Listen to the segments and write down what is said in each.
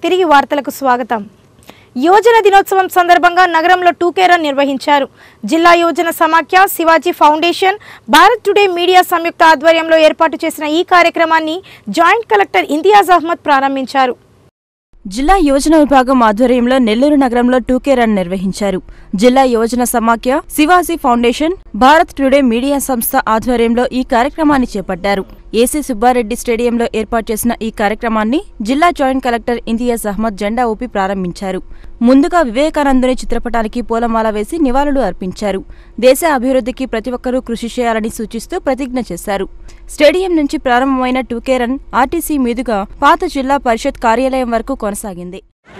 తిరిగి వార్తలకు స్వాగతం యువజన దినోత్సవం సందర్భంగా నగరంలో టూకే రన్ నిర్వహించారు జిల్లా యువజన సమాఖ్య Shivaji Foundation Bharat Today Media సంయుక్త ఆధ్వర్యంలో ఏర్పాటు చేసిన ఈ కార్యక్రమాన్ని జాయింట్ కలెక్టర్ ఇంతియాజ్ అహ్మద్ ప్రారంభించారు జిల్లా యోజన విభాగం ఆధ్వర్యంలో నెల్లూరు నగరంలో టూకే రన్ నిర్వహించారు జిల్లా యోజన సమాఖ్య Shivaji Foundation Bharat Today Media సంస్థ ఆధ్వర్యంలో ఈ కార్యక్రమాన్ని చేపట్టారు ఏసీ సుబ్బారెడ్డి స్టేడియంలో ఏర్పాటు చేసిన ఈ కార్యక్రమాన్ని జిల్లా జాయింట్ కలెక్టర్ ఇంతియాజ్ అహ్మద్ జెండా ఊపి ప్రారంభించారు ముందుగా వివేకానందుని చిత్రపటానికి పూలమాల వేసి నివాళులు అర్పించారు దేశ అభివృద్ధికి ప్రతి ఒక్కరూ కృషి చేయాలని సూచిస్తూ ప్రతిజ్ఞ చేశారు స్టేడియం నుంచి ప్రారంభమైన టూకే రన్ ఆర్టీసీ మీదుగా పాత జిల్లా పరిషత్ కార్యాలయం వరకు కొనసాగింది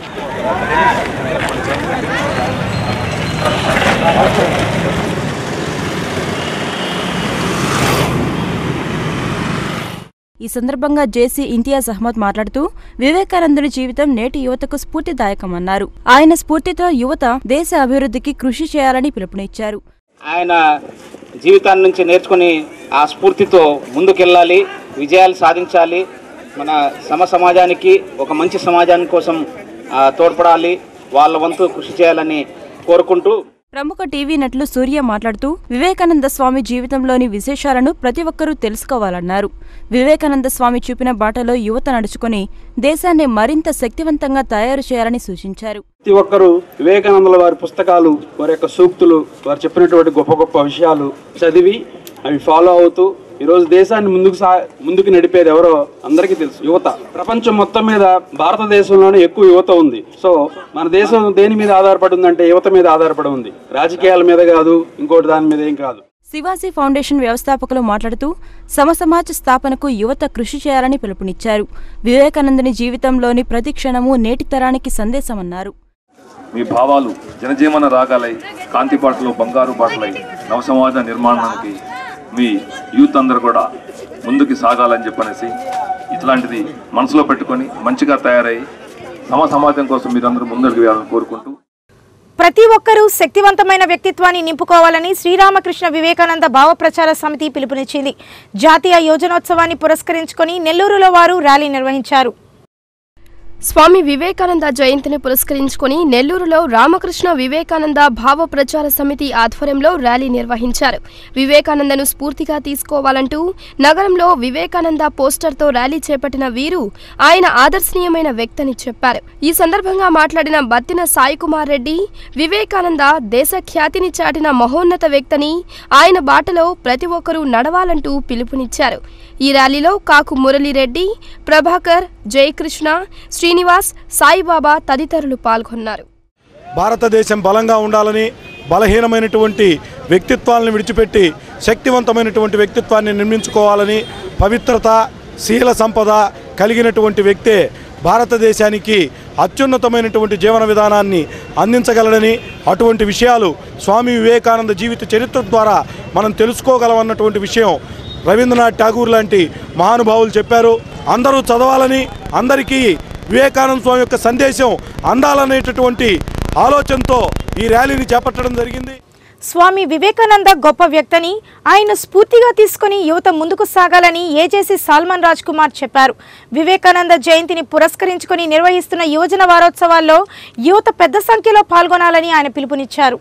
ఈ సందర్భంగా జేసీ ఇంతియాజ్ అహ్మద్ మాట్లాడుతూ వివేకానందుని జీవితం నేటి యువతకు స్ఫూర్తిదాయకమన్నారు ఆయన స్ఫూర్తితో యువత దేశ అభివృద్ధికి కృషి చేయాలని పిలుపునిచ్చారు ఆయన జీవితాన్ని నుంచి నేర్చుకుని ఆ స్ఫూర్తితో ముందుకెళ్ళాలి విజయాలు సాధించాలి మన సమ సమాజానికి ఒక మంచి సమాజాని కోసం ఆ, తోడ్పడాలి వాళ్ళ వంతు కృషి చేయాలని కోరుకుంటూ ప్రముఖ టీవీ నటులు సూర్య మాట్లాడుతూ వివేకానంద స్వామి జీవితంలోని విశేషాలను ప్రతి ఒక్కరూ తెలుసుకోవాలన్నారు వివేకానంద స్వామి చూపిన బాటలో యువత నడుచుకుని దేశాన్ని మరింత శక్తివంతంగా తయారు చేయాలని సూచించారు ప్రతి ఒక్కరూ వివేకానందుల వారి పుస్తకాలు వారి యొక్క సూక్తులు వారు చెప్పినటువంటి గొప్ప గొప్ప విషయాలు చదివి అవి ఫాలో అవుతూ ఈరోజు దేశాన్ని ముందుకు సా ముందుకు నడిపేది ఎవరో అందరికీ తెలుసు యువత ప్రపంచం మొత్తం మీద భారతదేశంలోనే ఎక్కువ యువత ఉంది సో మన దేశం దేని మీద ఆధారపడి ఉందంటే యువత మీద ఆధారపడి ఉంది రాజకీయాల మీద కాదు ఇంకోటి దాని మీద ఏం కాదు శివాజీ ఫౌండేషన్ వ్యవస్థాపకులు మాట్లాడుతూ సమసమాజ స్థాపనకు యువత కృషి చేయాలని పిలుపునిచ్చారు వివేకానందుని జీవితంలోని ప్రతి క్షణము నేటి తరానికి సందేశమన్నారు మీ భావాలు జనజీవన రాగాలై కాంతి బాటలో బంగారు బాటలై నవసమాజ నిర్మాణానికి మీ యూత్ అందరూ కూడా ముందుకు సాగాలని చెప్పనేసి ఇట్లాంటిది మనసులో పెట్టుకొని మంచిగా తయారై సమ సమాజం కోసం మీరందరూ ముందడుగు వేయాలని కోరుకుంటూ ప్రతి ఒక్కరూ శక్తివంతమైన వ్యక్తిత్వాన్ని నింపుకోవాలని శ్రీరామకృష్ణ వివేకానంద భావ ప్రచార సమితి పిలుపునిచ్చింది జాతీయ యోజనోత్సవాన్ని పురస్కరించుకొని నెల్లూరులో వారు ర్యాలీ నిర్వహించారు స్వామి వివేకానంద జయంతిని పురస్కరించుకొని నెల్లూరులో రామకృష్ణ వివేకానంద భావ ప్రచార సమితి ఆధ్వర్యంలో ర్యాలీ నిర్వహించారు వివేకానందను స్ఫూర్తిగా తీసుకోవాలంటూ నగరంలో వివేకానంద పోస్టర్తో ర్యాలీ చేపట్టిన వీరు ఆయన ఆదర్శనీయమైన వ్యక్తని చెప్పారు ఈ సందర్భంగా మాట్లాడిన బత్తిన సాయికుమార్ రెడ్డి వివేకానంద దేశ ఖ్యాతిని చాటిన మహోన్నత వ్యక్తని ఆయన బాటలో ప్రతి ఒక్కరూ నడవాలంటూ పిలుపునిచ్చారు ఈ ర్యాలీలో కాకు మురళీరెడ్డి ప్రభాకర్ జయకృష్ణ శ్రీనివాస్ సాయిబాబా తదితరులు పాల్గొన్నారు భారతదేశం బలంగా ఉండాలని బలహీనమైనటువంటి వ్యక్తిత్వాలను విడిచిపెట్టి శక్తివంతమైనటువంటి వ్యక్తిత్వాన్ని నిర్మించుకోవాలని పవిత్రత శీల సంపద కలిగినటువంటి వ్యక్తే భారతదేశానికి అత్యున్నతమైనటువంటి జీవన విధానాన్ని అందించగలడని అటువంటి విషయాలు స్వామి వివేకానంద జీవిత చరిత్ర ద్వారా మనం తెలుసుకోగలమన్నటువంటి విషయం రవీంద్రనాథ్ ఠాగూర్ లాంటి మహానుభావులు చెప్పారు అందరూ చదవాలని అందరికీ వివేకానంద స్వామి యొక్క సందేశం అందాలనేటటువంటి ఆలోచనతో ఈ ర్యాలీని చేపట్టడం జరిగింది స్వామి వివేకానంద గొప్ప వ్యక్తని ఆయన స్ఫూర్తిగా తీసుకుని యువత ముందుకు సాగాలని ఏజేసీ సాల్మన్ రాజ్ కుమార్ చెప్పారు వివేకానంద జయంతిని పురస్కరించుకుని నిర్వహిస్తున్న యువజన వారోత్సవాల్లో యువత పెద్ద సంఖ్యలో పాల్గొనాలని ఆయన పిలుపునిచ్చారు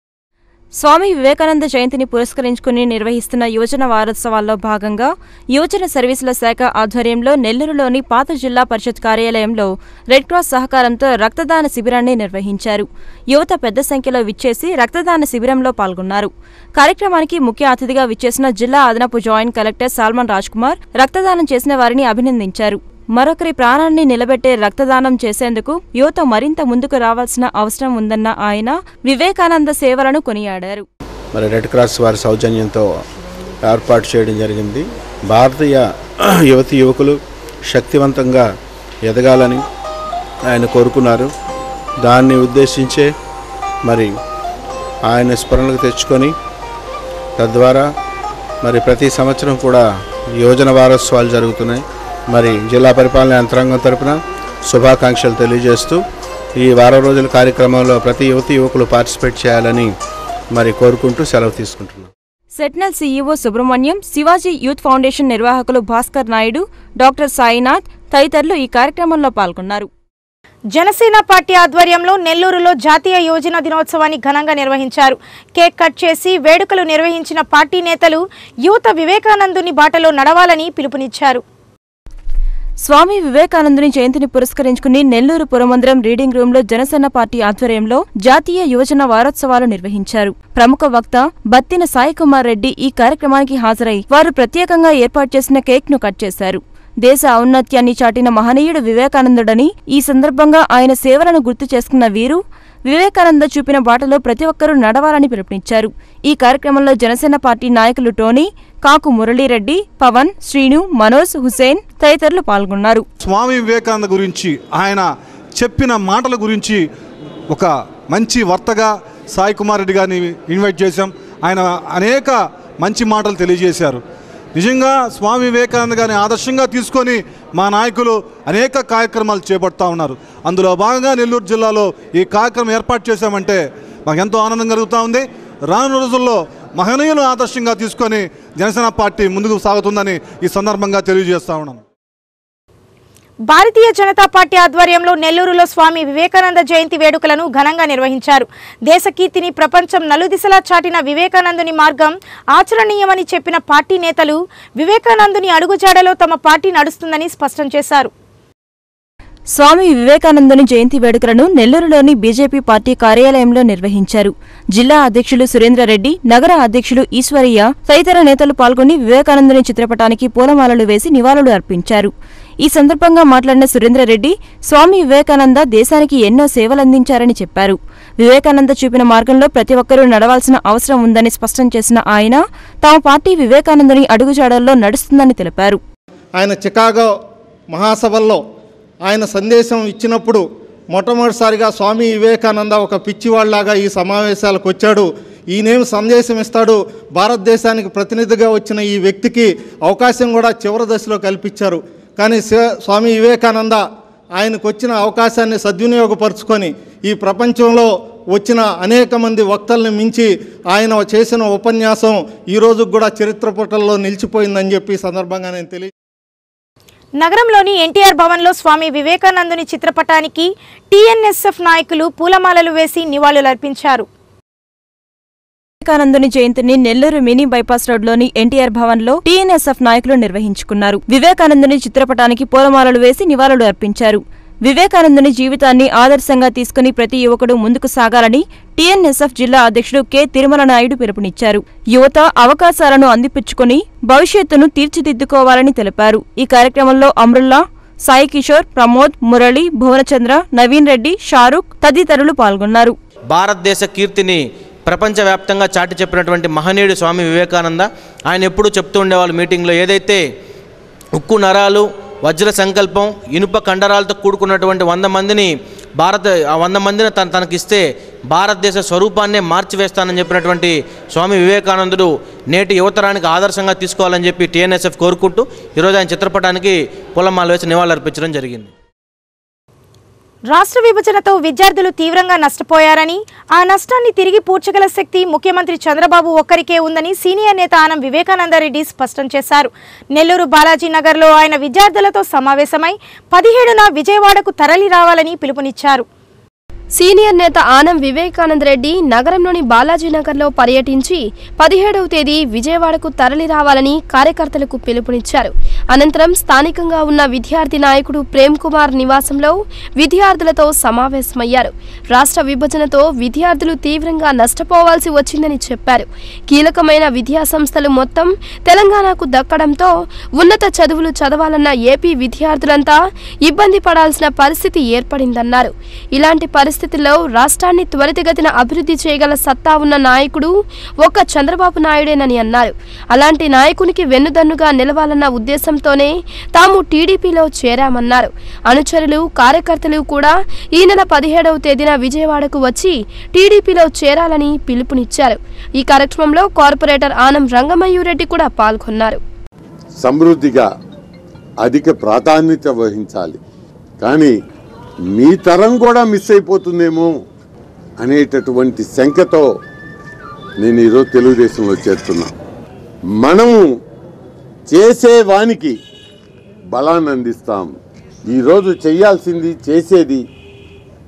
స్వామి వివేకానంద జయంతిని పురస్కరించుకుని నిర్వహిస్తున్న యువజన వారోత్సవాల్లో భాగంగా యువజన సర్వీసుల శాఖ ఆధ్వర్యంలో నెల్లూరులోని పాత జిల్లా పరిషత్ కార్యాలయంలో రెడ్ క్రాస్ సహకారంతో రక్తదాన శిబిరాన్ని నిర్వహించారు యువత పెద్ద సంఖ్యలో విచ్చేసి రక్తదాన శిబిరంలో పాల్గొన్నారు కార్యక్రమానికి ముఖ్య అతిథిగా విచ్చేసిన జిల్లా అదనపు joint collector Salmon Raj Kumar రక్తదానం చేసిన వారిని అభినందించారు మరొకరి ప్రాణాన్ని నిలబెట్టే రక్తదానం చేసేందుకు యువత మరింత ముందుకు రావాల్సిన అవసరం ఉందన్న ఆయన వివేకానంద సేవలను కొనియాడారు మరి రెడ్ క్రాస్ వారి సౌజన్యంతో ఏర్పాటు చేయడం జరిగింది భారతీయ యువతి యువకులు శక్తివంతంగా ఎదగాలని ఆయన కోరుకున్నారు దాన్ని ఉద్దేశించే మరి ఆయన స్మరణకు తెచ్చుకొని తద్వారా మరి ప్రతి సంవత్సరం కూడా యోజన వారోత్సవాలు జరుగుతున్నాయి మరి జిల్లా పరిపాలన యంత్రాంగం తరపున శుభాకాంక్షలు తెలియజేస్తూ ఈ వారం రోజుల కార్యక్రమంలో ప్రతి యువతి యువకులు పార్టిసిపేట్ చేయాలని మరి కోరుకుంటూ సెలవు తీసుకుంటున్నాం సెట్నల్ CEO Subrahmanyam Shivaji Youth Foundation నిర్వాహకులు భాస్కర్ నాయుడు డాక్టర్ సాయినాథ్ తదితరులు ఈ కార్యక్రమంలో పాల్గొన్నారు జనసేన పార్టీ ఆధ్వర్యంలో నెల్లూరులో జాతీయ యోజన దినోత్సవాన్ని ఘనంగా నిర్వహించారు కేక్ కట్ చేసి వేడుకలు నిర్వహించిన పార్టీ నేతలు యువత వివేకానందుని బాటలో నడవాలని పిలుపునిచ్చారు స్వామి వివేకానందుని జయంతిని పురస్కరించుకుని నెల్లూరు పురమందిరం రీడింగ్ రూమ్ లో జనసేన పార్టీ ఆధ్వర్యంలో జాతీయ యువజన వారోత్సవాలు నిర్వహించారు ప్రముఖ వక్త బత్తిన సాయికుమార్ రెడ్డి ఈ కార్యక్రమానికి హాజరై వారు ప్రత్యేకంగా ఏర్పాటు చేసిన కేక్ ను కట్ చేశారు దేశ ఔన్నత్యాన్ని చాటిన మహనీయుడు వివేకానందుడని ఈ సందర్భంగా ఆయన సేవలను గుర్తు చేసుకున్న వీరు వివేకానంద చూపిన బాటలో ప్రతి ఒక్కరూ నడవాలని పిలుపునిచ్చారు ఈ కార్యక్రమంలో జనసేన పార్టీ నాయకులు టోనీ కాకు మురళీరెడ్డి పవన్ శ్రీను మనోజ్ హుసేన్ తదితరులు పాల్గొన్నారు స్వామి వివేకానంద గురించి ఆయన చెప్పిన మాటల గురించి ఒక మంచి వర్తగా సాయి కుమార్ రెడ్డి గారిని ఇన్వైట్ చేశాం ఆయన అనేక మంచి మాటలు తెలియజేశారు నిజంగా స్వామి వివేకానంద గారిని ఆదర్శంగా తీసుకొని మా నాయకులు అనేక కార్యక్రమాలు చేపడుతూ ఉన్నారు అందులో భాగంగా నెల్లూరు జిల్లాలో ఈ కార్యక్రమం ఏర్పాటు చేశామంటే మాకు ఎంతో ఆనందం కలుగుతూ ఉంది రానున్న రోజుల్లో మహనీయులు ఆదర్శంగా తీసుకొని జనసేన పార్టీ ముందుకు సాగుతుందని ఈ సందర్భంగా తెలియజేస్తా ఉన్నాను భారతీయ జనతా పార్టీ ఆధ్వర్యంలో నెల్లూరులో స్వామి వివేకానంద జయంతి వేడుకలను ఘనంగా నిర్వహించారు దేశ కీర్తిని ప్రపంచం నలుదిశలా చాటిన వివేకానందుని మార్గం ఆచరణీయమని చెప్పిన పార్టీ నేతలు వివేకానందుని అడుగుజాడలో తమ పార్టీ నడుస్తుందని స్పష్టం చేశారు స్వామి వివేకానందుని జయంతి వేడుకలను నెల్లూరులోని బీజేపీ పార్టీ కార్యాలయంలో నిర్వహించారు జిల్లా అధ్యక్షులు సురేంద్రరెడ్డి నగర అధ్యక్షులు ఈశ్వరయ్య తదితర నేతలు పాల్గొని వివేకానందుని చిత్రపటానికి పూలమాలలు వేసి నివాళులు అర్పించారు ఈ సందర్భంగా మాట్లాడిన సురేంద్రరెడ్డి స్వామి వివేకానంద దేశానికి ఎన్నో సేవలందించారని చెప్పారు వివేకానంద చూపిన మార్గంలో ప్రతి ఒక్కరూ నడవాల్సిన అవసరం ఉందని స్పష్టం చేసిన ఆయన తమ పార్టీ వివేకానందుని అడుగుజాడల్లో నడుస్తుందని తెలిపారు ఆయన చికాగో మహాసభల్లో ఆయన సందేశం ఇచ్చినప్పుడు మొట్టమొదటిసారిగా స్వామి వివేకానంద ఒక పిచ్చివాళ్లాగా ఈ సమావేశాలకు వచ్చాడు ఈయనేం సందేశం ఇస్తాడు భారతదేశానికి ప్రతినిధిగా వచ్చిన ఈ వ్యక్తికి అవకాశం కూడా చివరి దశలో కల్పించారు కానీ శివ- స్వామి వివేకానంద ఆయనకు వచ్చిన అవకాశాన్ని సద్వినియోగపరుచుకొని ఈ ప్రపంచంలో వచ్చిన అనేక మంది వక్తల్ని మించి ఆయన చేసిన ఉపన్యాసం ఈ రోజుకు కూడా చరిత్ర పుటల్లో నిలిచిపోయిందని చెప్పి ఈ సందర్భంగా నేను తెలియ నగరంలోని ఎన్టీఆర్ భవన్లో స్వామి వివేకానందుని చిత్రపటానికి టీఎన్ఎస్ఎఫ్ నాయకులు పూలమాలలు వేసి నివాళులర్పించారు వివేకానందుని జయంతిని నెల్లూరు మినీ బైపాస్ రోడ్లోని ఎన్టీఆర్ భవన్లో టీఎన్ఎస్ఎఫ్ నాయకులు నిర్వహించుకున్నారు వివేకానందుని చిత్రపటానికి పూలమాలలు వేసి నివాళులు అర్పించారు వివేకానందుని జీవితాన్ని ఆదర్శంగా తీసుకుని ప్రతి యువకుడు ముందుకు సాగాలని టీఎన్ఎస్ఎఫ్ జిల్లా అధ్యక్షుడు కె తిరుమల నాయుడు పిలుపునిచ్చారు యువత అవకాశాలను అందిపుచ్చుకుని భవిష్యత్తును తీర్చిదిద్దుకోవాలని తెలిపారు ఈ కార్యక్రమంలో అమరుల్లా సాయి కిషోర్ ప్రమోద్ మురళి భువనచంద్ర నవీన్ రెడ్డి షారూక్ తదితరులు పాల్గొన్నారు భారతదేశ కీర్తిని ప్రపంచవ్యాప్తంగా చాటి చెప్పినటువంటి మహనీయుడు స్వామి వివేకానంద ఆయన ఎప్పుడూ చెప్తూ ఉండేవాళ్ళు మీటింగ్లో ఏదైతే ఉక్కు నరాలు వజ్ర సంకల్పం ఇనుప కండరాలతో కూడుకున్నటువంటి వంద మందిని భారత ఆ వంద మందిని తన తనకిస్తే భారతదేశ స్వరూపాన్నే మార్చివేస్తానని చెప్పినటువంటి స్వామి వివేకానందుడు నేటి యువతరానికి ఆదర్శంగా తీసుకోవాలని చెప్పి టీఎన్ఎస్ఎఫ్ కోరుకుంటూ ఈరోజు ఆయన చిత్రపటానికి పూలమాల వేసి నివాళులర్పించడం జరిగింది రాష్ట్ర విభజనతో విద్యార్థులు తీవ్రంగా నష్టపోయారని ఆ నష్టాన్ని తిరిగి పూడ్చగల శక్తి ముఖ్యమంత్రి చంద్రబాబు ఒక్కరికే ఉందని సీనియర్ నేత ఆనం వివేకానందరెడ్డి స్పష్టం చేశారు నెల్లూరు బాలాజీ నగర్లో ఆయన విద్యార్థులతో సమావేశమై పదిహేడున విజయవాడకు తరలి రావాలని పిలుపునిచ్చారు సీనియర్ నేత ఆనం వివేకానంద రెడ్డి నగరంలోని బాలాజీనగర్లో పర్యటించి పదిహేడవ తేదీ విజయవాడకు తరలి రావాలని కార్యకర్తలకు పిలుపునిచ్చారు అనంతరం స్థానికంగా ఉన్న విద్యార్థి నాయకుడు ప్రేమ్ కుమార్ నివాసంలో విద్యార్థులతో సమావేశమయ్యారు రాష్ట్ర విభజనతో విద్యార్థులు తీవ్రంగా నష్టపోవాల్సి వచ్చిందని చెప్పారు కీలకమైన విద్యా సంస్థలు మొత్తం తెలంగాణకు దక్కడంతో ఉన్నత చదువులు చదవాలన్న ఏపీ విద్యార్థులంతా ఇబ్బంది పడాల్సిన పరిస్థితి ఏర్పడిందన్నారు ఇలాంటి పరిస్థితుల్లో రాష్ట్రాన్ని త్వరితగతిన అభివృద్ధి చేయగల సత్తా ఉన్న నాయకుడు ఒక్క చంద్రబాబు నాయుడేనని అన్నారు అలాంటి నాయకునికి వెన్నుదన్నుగా నిలవాలన్న ఉద్దేశంతోనే తాము టీడీపీలో చేరామన్నారు అనుచరులు కార్యకర్తలు కూడా ఈ నెల పదిహేడవ తేదీన విజయవాడకు వచ్చి టీడీపీలో చేరాలని పిలుపునిచ్చారు ఈ కార్యక్రమంలో కార్పొరేటర్ ఆనం రంగమయూరెడ్డి కూడా పాల్గొన్నారు సమృద్ధిగా అధిక ప్రాధాన్యత వహించాలి కానీ మీ తరం కూడా మిస్ అయిపోతుందేమో అనేటటువంటి శంకతో నేను ఈరోజు తెలుగుదేశంలో చేరుతున్నా మనము చేసేవానికి బలాన్ని అందిస్తాం ఈరోజు చేయాల్సింది చేసేది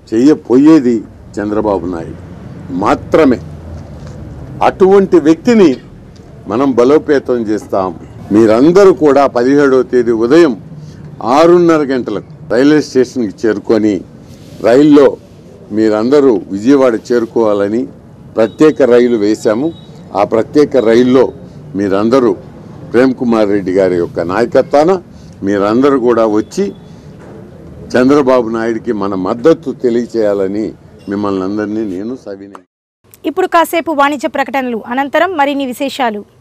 చెయ్యపోయేది చంద్రబాబు నాయుడు మాత్రమే అటువంటి వ్యక్తిని మనం బలోపేతం చేస్తాం మీరందరూ కూడా పదిహేడవ తేదీ ఉదయం ఆరున్నర గంటలకు రైల్వే స్టేషన్కి చేరుకొని రైల్లో మీరందరూ విజయవాడ చేరుకోవాలని ప్రత్యేక రైలు వేశాము ఆ ప్రత్యేక రైల్లో మీరందరూ ప్రేమ్ కుమార్ రెడ్డి గారి యొక్క నాయకత్వాన మీరందరూ కూడా వచ్చి చంద్రబాబు నాయుడికి మన మద్దతు తెలియచేయాలని మిమ్మల్ని అందరినీ నేను సవినయం ఇప్పుడు కాసేపు వాణిజ్య ప్రకటనలు అనంతరం మరిన్ని విశేషాలు